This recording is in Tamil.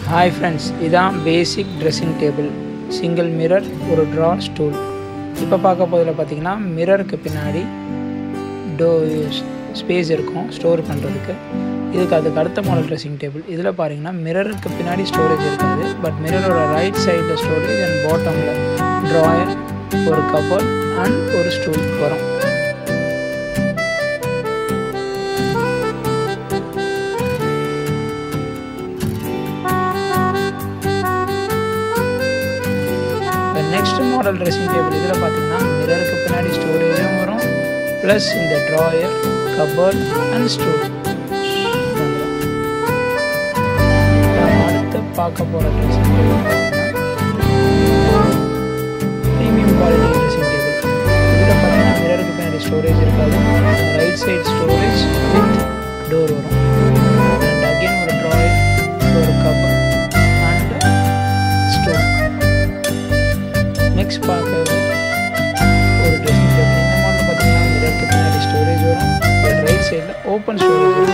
ஹாய் ஃப்ரெண்ட்ஸ் இதான் basic dressing table single mirror ஒரு ட்ரா ஸ்டூல் இப்போ பார்க்க போதில் பார்த்தீங்கன்னா மிரருக்கு பின்னாடி டோ ஸ்பேஸ் இருக்கும் ஸ்டோர் பண்ணுறதுக்கு இதுக்கு அதுக்கு அடுத்த மாடல் ட்ரெஸ்ஸிங் டேபிள் இதில் பாருங்கன்னா மிரருக்கு பின்னாடி ஸ்டோரேஜ் இருக்காது பட் மிரரோட ரைட் சைடில் ஸ்டோரேஜ் அண்ட் பாட்டமில் ட்ராயர் ஒரு கபோர்ட் அண்ட் ஒரு ஸ்டூல் வரும் நெக்ஸ்ட் மாடல் ட்ரெஸ்ஸிங் டேபிள் இதில் பார்த்தீங்கன்னா மிரருக்கு பின்னாடி ஸ்டோரேஜும் வரும் ப்ளஸ் இந்த ட்ராயர் கபர்ட் அண்ட் ஸ்டூல் அடுத்து பார்க்க போகிற dressing table premium quality dressing table இதில் பார்த்தீங்கன்னா மிரருக்கு பின்னாடி ஸ்டோரேஜ் இருக்காது right side storage with door வரும் அண்ட் அகெயின் ஒரு ட்ராயர் ஒரு கபர் அண்ட் ஸ்டூல் நெக்ஸ்ட் பார்க்கறது ஒரு ட்ரெஸ்ஸிங் டேபிள் இந்த மாடல் பார்த்தீங்கன்னா மிரருக்கு பின்னாடி ஸ்டோரேஜ் வரும் ரைட் சைடில் ஓப்பன் ஸ்டோரேஜ்